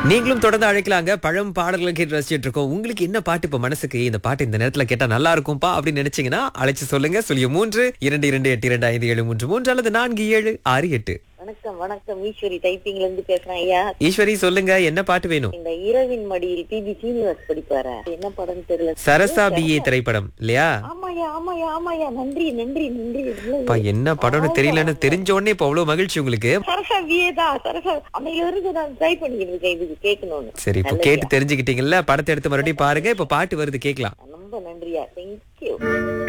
நீங்களும் தொடர்ந்து அழைக்கலாங்க பழம் பாடல்கள் கேட்டு ரசிச்சிட்டு இருக்கோம் உங்களுக்கு என்ன பாட்டு இப்ப மனசுக்கு இந்த பாட்டு இந்த நேரத்துல கேட்டா நல்லா இருக்கும்பா அப்படின்னு நினைச்சீங்கன்னா அழைச்சு சொல்லுங்க சொல்லிய மூன்று இரண்டு இரண்டு எட்டு இரண்டு ஐந்து ஏழு மூன்று மூன்று அல்லது நான்கு ஏழு ஆறு எட்டு வணக்கம் வணக்கம் ஈஸ்வரி டைப்பிங்ல இருந்து பேசுறேன் ஐயா ஈஸ்வரி சொல்லுங்க என்ன பாட்டு வேணும் இந்த இரவின் மடியில் பிபி சீனிவாஸ் படிப்பாரு என்ன படம் தெரியல சரசா பிஏ திரைப்படம் இல்லையா ஆமாயா ஆமாயா ஆமாயா நன்றி நன்றி நன்றி அப்பா என்ன படம்னு தெரியலன்னு தெரிஞ்ச உடனே இப்ப அவ்வளவு மகிழ்ச்சி உங்களுக்கு சரசா வியே தான் சரசா அன்னையில இருந்து நான் ட்ரை பண்ணிக்கிட்டு இருக்கேன் இதுக்கு கேட்கணும்னு சரி இப்போ கேட்டு தெரிஞ்சுக்கிட்டீங்கல்ல படத்தை எடுத்து மறுபடியும் பாருங்க இப்ப பாட்டு வருது கேட்கலாம் ரொம்ப நன்றியா தேங்க்யூ